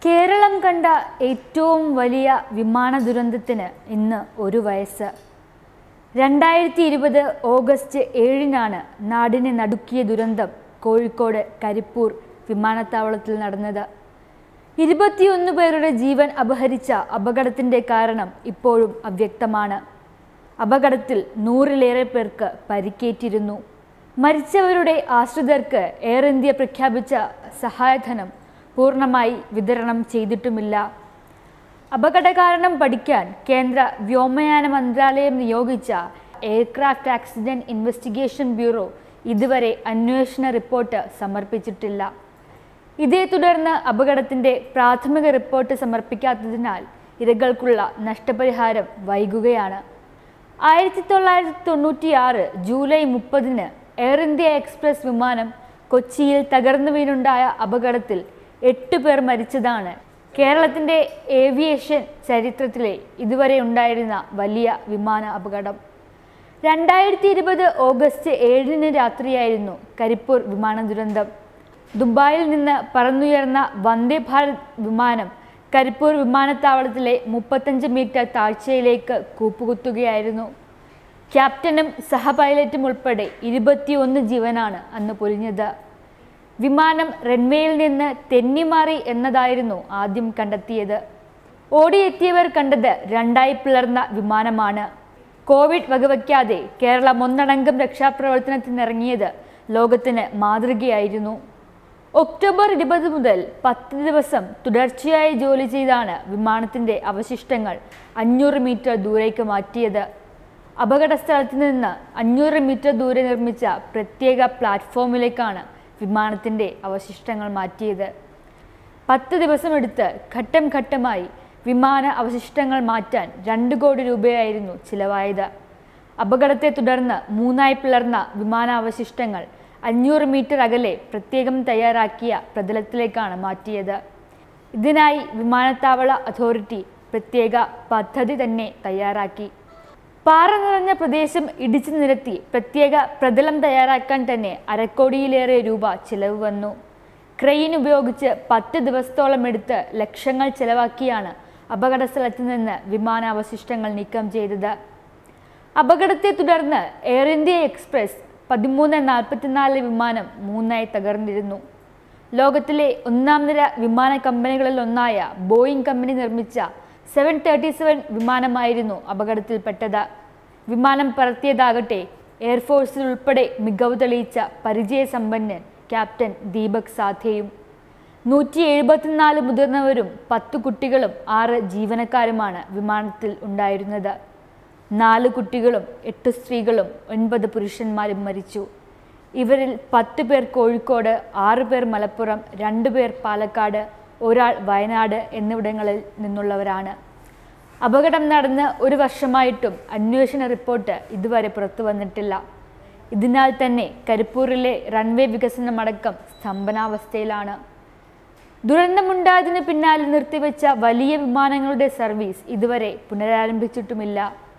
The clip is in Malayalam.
കേരളം കണ്ട ഏറ്റവും വലിയ വിമാന ദുരന്തത്തിന് ഇന്ന് ഒരു വയസ്സ് രണ്ടായിരത്തി ഇരുപത് ഓഗസ്റ്റ് ഏഴിനാണ് നാടിനെ നടുക്കിയ ദുരന്തം കോഴിക്കോട് കരിപ്പൂർ വിമാനത്താവളത്തിൽ നടന്നത് ഇരുപത്തിയൊന്ന് പേരുടെ ജീവൻ അപഹരിച്ച അപകടത്തിൻ്റെ കാരണം ഇപ്പോഴും അവ്യക്തമാണ് അപകടത്തിൽ നൂറിലേറെ പേർക്ക് പരിക്കേറ്റിരുന്നു മരിച്ചവരുടെ ആശ്രിതർക്ക് എയർ ഇന്ത്യ പ്രഖ്യാപിച്ച സഹായധനം പൂർണ്ണമായി വിതരണം ചെയ്തിട്ടുമില്ല അപകട കാരണം പഠിക്കാൻ കേന്ദ്ര വ്യോമയാന മന്ത്രാലയം നിയോഗിച്ച എയർക്രാഫ്റ്റ് ആക്സിഡന്റ് ഇൻവെസ്റ്റിഗേഷൻ ബ്യൂറോ ഇതുവരെ അന്വേഷണ റിപ്പോർട്ട് സമർപ്പിച്ചിട്ടില്ല ഇതേ തുടർന്ന് അപകടത്തിന്റെ പ്രാഥമിക റിപ്പോർട്ട് സമർപ്പിക്കാത്തതിനാൽ ഇരകൾക്കുള്ള നഷ്ടപരിഹാരം വൈകുകയാണ് ആയിരത്തി തൊള്ളായിരത്തി തൊണ്ണൂറ്റിയാറ് ജൂലൈ മുപ്പതിന് എയർ ഇന്ത്യ എക്സ്പ്രസ് വിമാനം കൊച്ചിയിൽ തകർന്നു വീണുണ്ടായ അപകടത്തിൽ എട്ട് പേർ മരിച്ചതാണ് കേരളത്തിൻ്റെ ഏവിയേഷൻ ചരിത്രത്തിലെ ഇതുവരെ ഉണ്ടായിരുന്ന വലിയ വിമാന അപകടം രണ്ടായിരത്തി ഇരുപത് ഓഗസ്റ്റ് ഏഴിന് രാത്രിയായിരുന്നു കരിപ്പൂർ വിമാന ദുരന്തം ദുബായിൽ നിന്ന് പറന്നുയർന്ന വന്ദേ ഭാരത് വിമാനം കരിപ്പൂർ വിമാനത്താവളത്തിലെ മുപ്പത്തഞ്ച് മീറ്റർ താഴ്ചയിലേക്ക് കൂപ്പുകുത്തുകയായിരുന്നു ക്യാപ്റ്റനും സഹപൈലറ്റും ഉൾപ്പെടെ ഇരുപത്തിയൊന്ന് ജീവനാണ് അന്ന് പൊലിഞ്ഞത് വിമാനം റൺവേയിൽ നിന്ന് തെന്നിമാറി എന്നതായിരുന്നു ആദ്യം കണ്ടെത്തിയത് ഓടിയെത്തിയവർ കണ്ടത് രണ്ടായി പിളർന്ന വിമാനമാണ് കോവിഡ് വകവയ്ക്കാതെ കേരളം ഒന്നടങ്കം രക്ഷാപ്രവർത്തനത്തിനിറങ്ങിയത് ലോകത്തിന് മാതൃകയായിരുന്നു ഒക്ടോബർ ഇരുപത് മുതൽ പത്ത് ദിവസം തുടർച്ചയായി ജോലി ചെയ്താണ് വിമാനത്തിന്റെ അവശിഷ്ടങ്ങൾ അഞ്ഞൂറ് മീറ്റർ ദൂരേക്ക് മാറ്റിയത് അപകട സ്ഥലത്ത് നിന്ന് അഞ്ഞൂറ് മീറ്റർ ദൂരെ നിർമ്മിച്ച പ്രത്യേക പ്ലാറ്റ്ഫോമിലേക്കാണ് വിമാനത്തിന്റെ അവശിഷ്ടങ്ങൾ മാറ്റിയത് പത്ത് ദിവസമെടുത്ത് ഘട്ടം ഘട്ടമായി വിമാന അവശിഷ്ടങ്ങൾ മാറ്റാൻ രണ്ട് കോടി രൂപയായിരുന്നു ചിലവായത് അപകടത്തെ തുടർന്ന് മൂന്നായി പിളർന്ന വിമാനാവശിഷ്ടങ്ങൾ അഞ്ഞൂറ് മീറ്റർ അകലെ പ്രത്യേകം തയ്യാറാക്കിയ പ്രതലത്തിലേക്കാണ് മാറ്റിയത് ഇതിനായി വിമാനത്താവള അതോറിറ്റി പ്രത്യേക പദ്ധതി തന്നെ തയ്യാറാക്കി പാറ നിറഞ്ഞ പ്രദേശം ഇടിച്ചു നിരത്തി പ്രത്യേക പ്രതലം തയ്യാറാക്കാൻ തന്നെ അരക്കോടിയിലേറെ രൂപ ചിലവ് വന്നു ക്രെയിൻ ഉപയോഗിച്ച് പത്ത് ദിവസത്തോളം എടുത്ത് ലക്ഷങ്ങൾ ചെലവാക്കിയാണ് അപകട സ്ഥലത്ത് നിന്ന് വിമാനാവശിഷ്ടങ്ങൾ നീക്കം ചെയ്തത് അപകടത്തെ തുടർന്ന് എയർ ഇന്ത്യ എക്സ്പ്രസ് പതിമൂന്ന് നാൽപ്പത്തിനാല് വിമാനം മൂന്നായി തകർന്നിരുന്നു ലോകത്തിലെ ഒന്നാം നിര വിമാന കമ്പനികളിൽ ഒന്നായ ബോയിങ് കമ്പനി നിർമ്മിച്ച സെവൻ തേർട്ടി സെവൻ വിമാനമായിരുന്നു അപകടത്തിൽപ്പെട്ടത് വിമാനം പറത്തിയതാകട്ടെ എയർഫോഴ്സിൽ ഉൾപ്പെടെ മികവ് തെളിയിച്ച പരിചയസമ്പന്നൻ ക്യാപ്റ്റൻ ദീപക് സാധേയും നൂറ്റി എഴുപത്തിനാല് മുതിർന്നവരും പത്ത് കുട്ടികളും ആറ് ജീവനക്കാരുമാണ് വിമാനത്തിൽ ഉണ്ടായിരുന്നത് നാല് കുട്ടികളും എട്ട് സ്ത്രീകളും ഒൻപത് പുരുഷന്മാരും മരിച്ചു ഇവരിൽ പത്ത് പേർ കോഴിക്കോട് ആറ് പേർ മലപ്പുറം രണ്ട് പേർ പാലക്കാട് ഒരാൾ വയനാട് എന്നിവിടങ്ങളിൽ നിന്നുള്ളവരാണ് അപകടം നടന്ന് ഒരു വർഷമായിട്ടും അന്വേഷണ റിപ്പോർട്ട് ഇതുവരെ പുറത്തു വന്നിട്ടില്ല ഇതിനാൽ തന്നെ കരിപ്പൂരിലെ റൺവേ വികസനമടക്കം സ്തംഭനാവസ്ഥയിലാണ് ദുരന്തമുണ്ടായതിന് പിന്നാലെ നിർത്തിവെച്ച വലിയ വിമാനങ്ങളുടെ സർവീസ് ഇതുവരെ പുനരാരംഭിച്ചിട്ടുമില്ല